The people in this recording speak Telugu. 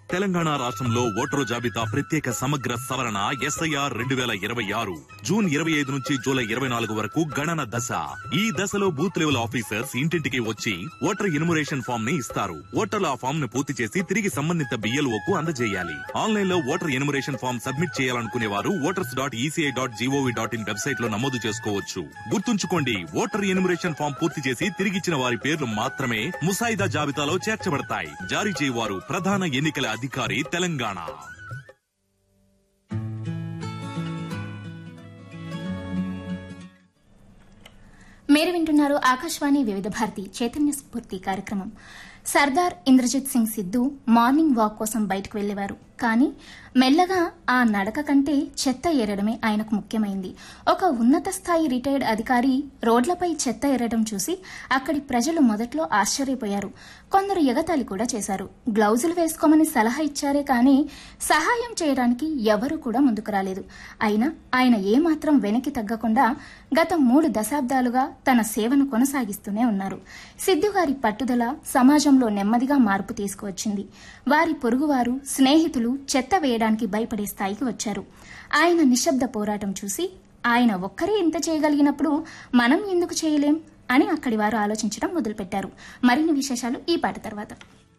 తెలంగాణ రాష్ట్రంలో ఓటరు జాబితా ప్రత్యేక సమగ్ర సవరణ ఎస్ఐఆర్ రెండు వేల ఇరవై ఆరు జూన్ ఇరవై ఐదు నుంచి జూలై ఇరవై నాలుగు వరకు గణన దశ ఈ దశలో బూత్ లెవెల్ ఆఫీసర్స్ ఇంటింటికి వచ్చి ఓటర్ ఎన్యుమరేషన్ ఫామ్ ని ఇస్తారు ఓటర్లు ఆ ఫామ్ ను పూర్తి చేసి తిరిగి సంబంధిత బిఎల్ఓ కు అందజేయాలి ఆన్లైన్ లో ఓటర్ ఎన్యుమరేషన్ ఫామ్ సబ్మిట్ చేయాలనుకునే వారు voters dot ECI dot gov dot in website లో నమోదు చేసుకోవచ్చు గుర్తుంచుకోండి ఓటర్ ఎన్యుమరేషన్ ఫామ్ పూర్తి చేసి తిరిగిచ్చిన వారి పేర్లు మాత్రమే ముసాయిదా జాబితాలో చేర్చబడతాయి జారీ చేయవారు ప్రధాన ఎన్నికల అధికారి తెలంగాణ మీరు వింటున్నారు ఆకాశవాణి వివిధ భారతి చైతన్య స్ఫూర్తి కార్యక్రమం సర్దార్ ఇంద్రజిత్ సింగ్ సిద్ధు మార్నింగ్ వాక్ కోసం బయటకు వెళ్లేవారు కానీ మెల్లగా ఆ నడక కంటే చెత్త ఏరడమే ఆయనకు ముఖ్యమైంది ఒక ఉన్నత స్థాయి రిటైర్డ్ అధికారి రోడ్లపై చెత్త ఏరడం చూసి అక్కడి ప్రజలు మొదట్లో ఆశ్చర్యపోయారు కొందరు ఎగతాళి కూడా చేశారు గ్లౌజులు వేసుకోమని సలహా ఇచ్చారే కానీ సహాయం చేయడానికి ఎవరూ కూడా ముందుకు రాలేదు అయినా ఆయన ఏమాత్రం వెనక్కి తగ్గకుండా గత మూడు దశాబ్దాలుగా తన సేవను కొనసాగిస్తూనే ఉన్నారు సిద్ధు గారి పట్టుదల సమాజంలో నెమ్మదిగా మార్పు తీసుకువచ్చింది వారి పొరుగువారు స్నేహితులు చెత్త వేయడానికి భయపడే స్థాయికి వచ్చారు ఆయన నిశ్శబ్ద పోరాటం చూసి ఆయన ఒక్కరే ఇంత చేయగలిగినప్పుడు మనం ఎందుకు చేయలేం అని అక్కడి వారు ఆలోచించడం మొదలుపెట్టారు మరిన్ని విశేషాలు ఈ పాట తర్వాత